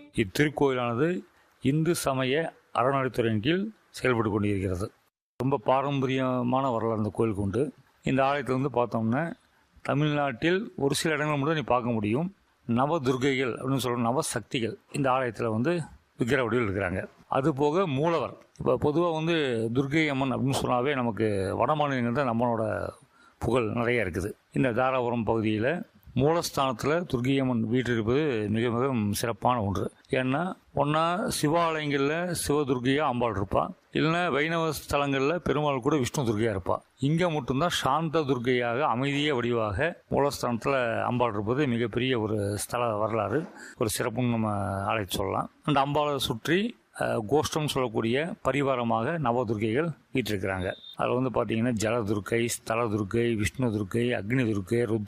இத்திருக்கோயிலானது இந்து சமய அறநிலைத்துறையின் கீழ் செயல்பட்டு கொண்டிருக்கிறது ரொம்ப பாரம்பரியமான வரலாறு இந்த கோயிலுக்கு உண்டு இந்த ஆலயத்தில் வந்து பார்த்தோம்னா தமிழ்நாட்டில் ஒரு சில இடங்கள் மட்டும் நீ பார்க்க முடியும் நவ துர்க்கைகள் அப்படின்னு சொல்கிற நவ சக்திகள் இந்த ஆலயத்தில் வந்து விக்கிர வடிவில் இருக்கிறாங்க அது போக மூலவர் இப்போ பொதுவாக வந்து துர்க்கை அம்மன் அப்படின்னு சொன்னாவே நமக்கு வட மாநிலங்கள் தான் நம்மளோட புகழ் நிறைய இருக்குது இந்த தாராபுரம் பகுதியில் மூலஸ்தானத்தில் துர்க்கை அம்மன் வீட்டு இருப்பது மிக மிக சிறப்பான ஒன்று ஏன்னா ஒன்றா சிவாலயங்களில் சிவதுர்க்கையாக அம்பாள் இருப்பாள் இல்லைன்னா வைணவ ஸ்தலங்களில் பெருமாள் கூட விஷ்ணு துர்க்கையாக இருப்பாள் இங்கே மட்டும்தான் சாந்த துர்க்கையாக அமைதிய வடிவாக மூலஸ்தானத்தில் அம்பாள் இருப்பது மிகப்பெரிய ஒரு ஸ்தல வரலாறு ஒரு சிறப்புன்னு நம்ம அழைத்து சொல்லலாம் அந்த அம்பாளை சுற்றி அஹ், கோஷ்டம் சொல்லக்கூடிய பரிவாரமாக நவதுர்க்கைகள் வீற்றிருக்கிறாங்க அதில் வந்து பார்த்தீங்கன்னா ஜலதுர்க்கை ஸ்தல துர்க்கை விஷ்ணு துர்க்கை அக்னி துர்க்கை ருத்ர